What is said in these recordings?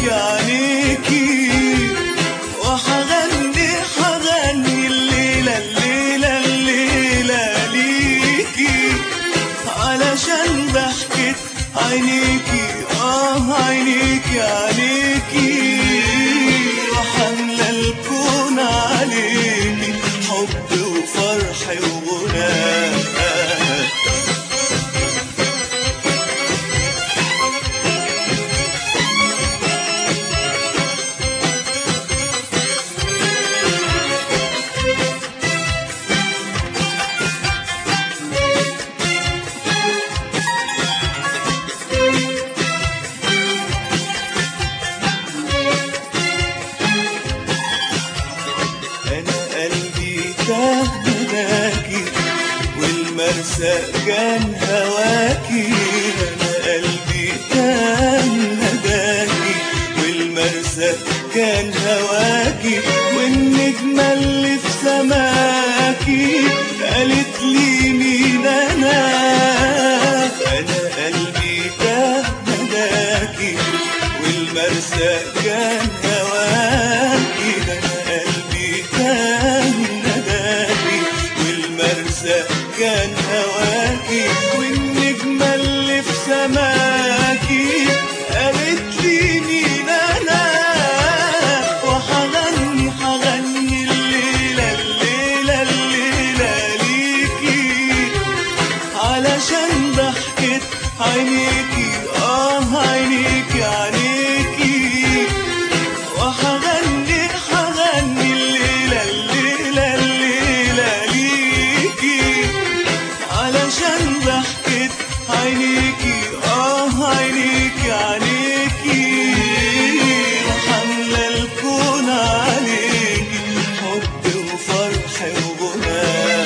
عينيكي وحغني حغني الليلة الليلة الليلة ليكي علشان ضحكة عينيكي اه عينيكي عينيكي وحملة الكون عليكي حب وفرح وغنى انا قلبي تاه هداكي والمرسى كان هواكي انا قلبي تاه هداكي والمرسى كان هواكي والنجمة اللي في سماكي قالت لي مين انا انا قلبي تاه هداكي والمرسى كان هواكي انا قلبي كان نداكي والمرسى كان هواكي والنجمة اللي في سماكي قالت لي مين انا وحغني حغني الليلة الليلة الليلة ليكي علشان ضحكت عينيكي اه عينيكي عينيكي وحغني حغني الليلة الليلة الليلة ليكي علشان ضحكت عينيكي اه عينيكي عينيكي وحملة الكون عليكي حب وفرح وغنى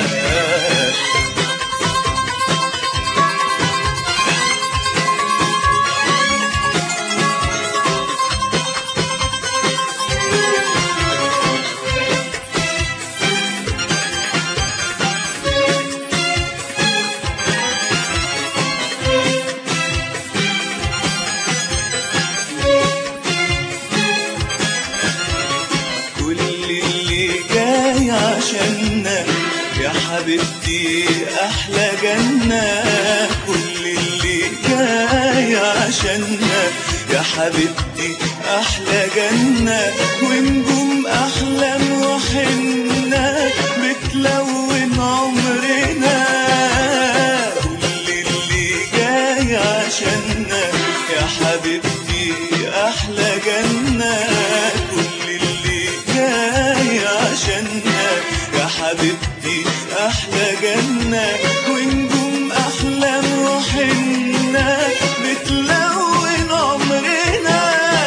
كل اللي جاي عشاننا يا حبيبتي احلى جنة كل اللي جاي عشاننا يا حبيبتي احلى جنة ونجوم احلام وحنة بتلون عمرنا كل اللي جاي عشاننا يا حبيبتي احلى جنة كل اللي جاي عشاننا يا حبيبتي احلى جنة ونجوم احلام وحنة بتلون عمرنا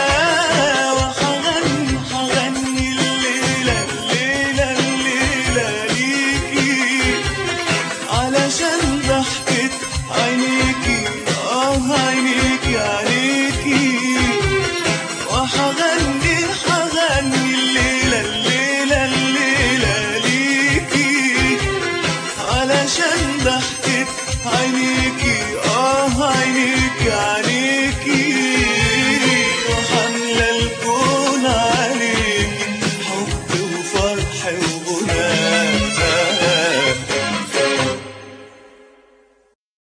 وحغني حغني الليلة الليلة الليلة ليكي علشان ضحكت عينيكي اه عينيكي عينيكي وحغني حغني الليلة الليلة الليلة ليكي علشان ضحكت عينيكي اه عينيكي